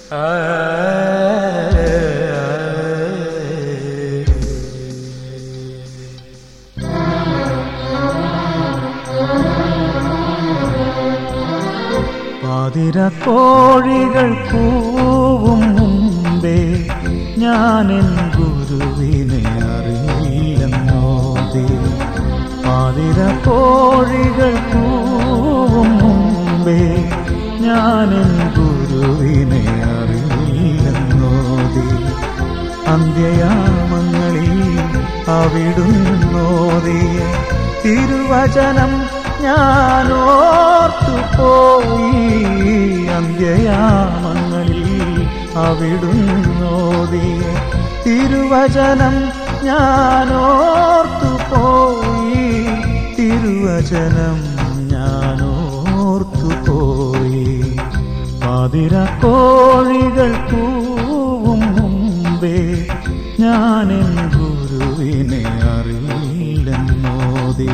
പാതിര കോഴികൾ കൂവും മുമ്പേ ഞാനെൻ ഗുരുവിനെ അറിയില്ലെന്നോതി പാതിര കോഴികൾ കൂവും മുമ്പേ ഞാനെൻ ഗുരുവിനെ അറിയില്ലെന്നോതി അന്ത്യയാമങ്ങളിൽ അവിടുന്നോതിയ തിരുവചനം ഞാനോർത്തു പോയി അന്ത്യയാമങ്ങളിൽ അവിടുന്നോതിയ തിരുവചനം ഞാനോർത്തു പോയി തിരുവചനം ഞാനോർത്തു പോയി പാതിര കോഴികൾ കൂവും മുമ്പേ ഞാനെൻ ഗുരുവിനെ അറിയില്ലെന്നോതി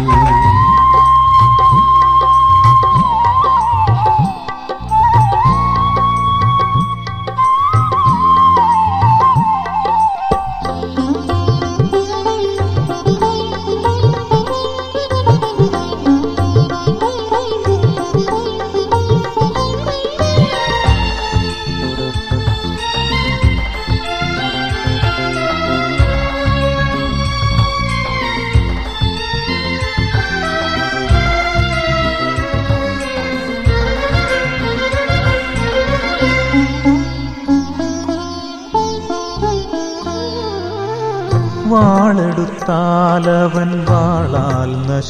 വാളെടുത്താലവൻ വാളാൽ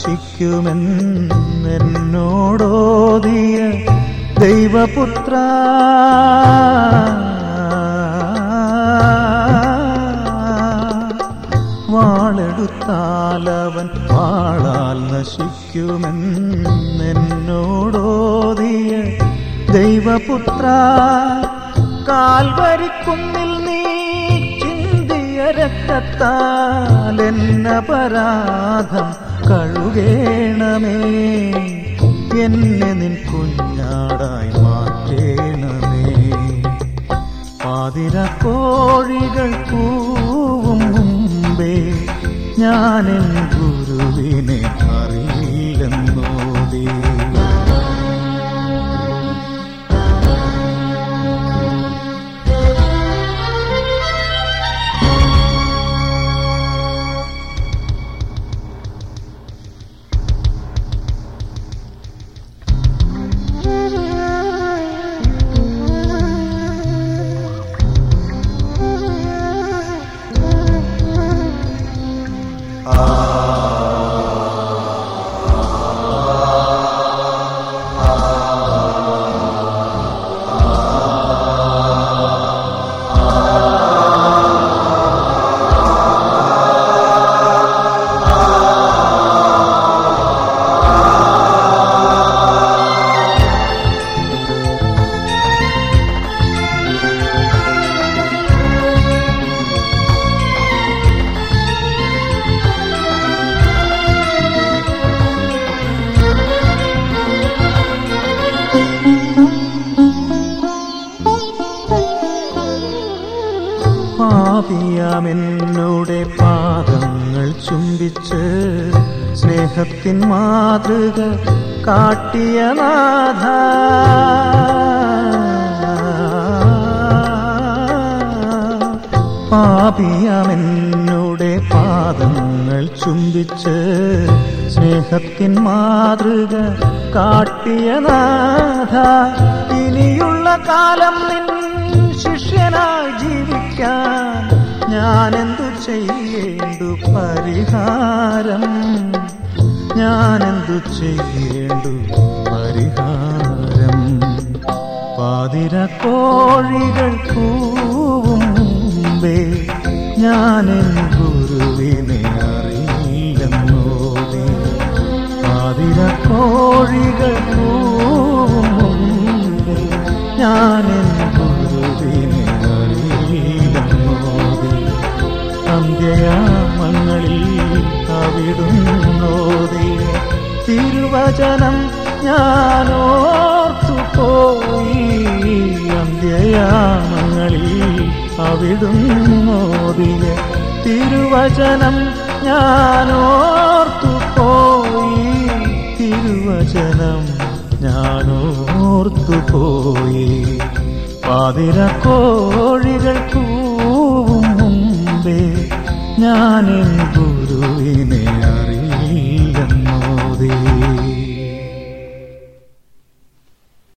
നശിക്കുമെന്നോടോതിയ ദൈവപുത്ര വാളെടുത്താലവൻ വാളാൽ നശിക്കുമെന്നോടോതിയ ദൈവപുത്ര കാൽവരിക്കുന്നിൽ നീ ചിന്തിയ രക്തത്താൽ എന്നപരാധം കഴുകേണമേ എന്നെ നിൻ കുഞ്ഞാടായി മാറ്റേണമേ പാതിര കോഴികൾ കൂവും മുമ്പേ ഞാനെൻ ഗുരുവിനെ അറിയില്ലെന്നോതേ പാപിയാമെന്നുടെ പാദങ്ങൾ ചുംബിച്ച് സ്നേഹത്തിൻ മാതൃക കാട്ടിയ നാഥ പാപിയാമെന്നുടെ പാദങ്ങൾ ചുംബിച്ച് സ്നേഹത്തിൻ മാതൃക കാട്ടിയ നാഥ ഇനിയുള്ള കാലം നിൻ ശിഷ്യനായി ജീവിക്കാൻ ഞാനെന്തു ചെയ്യേണ്ടു പരിഹാരം ഞാനെന്തു ചെയ്യേണ്ടു പരിഹാരം പാതിര കോഴികൾ കൂവും മുമ്പേ ഞാനെൻ ഗുരുവിനെ അറിയില്ലെന്നോതി പാതിര കോഴികൾ കൂവും മുമ്പേ ഞാനെൻ ഗുരുവിനെ അറിയില്ലെന്നോതി അന്ത്യയാമങ്ങളിൽ അവിടുന്നോതി തിരുവചനം ഞാനോർത്തു പോയി അന്ത്യയാമങ്ങളിൽ അവിടുന്നോദിയ തിരുവചനം ഞാനോർത്തു പോയി തിരുവചനം ഞാനോർത്തു പോയി പാതിരക്കോഴികൾ കൂവും മുമ്പേ ഞാനെൻ ഗുരുവിനെ അറിയില്ലെന്നോതേ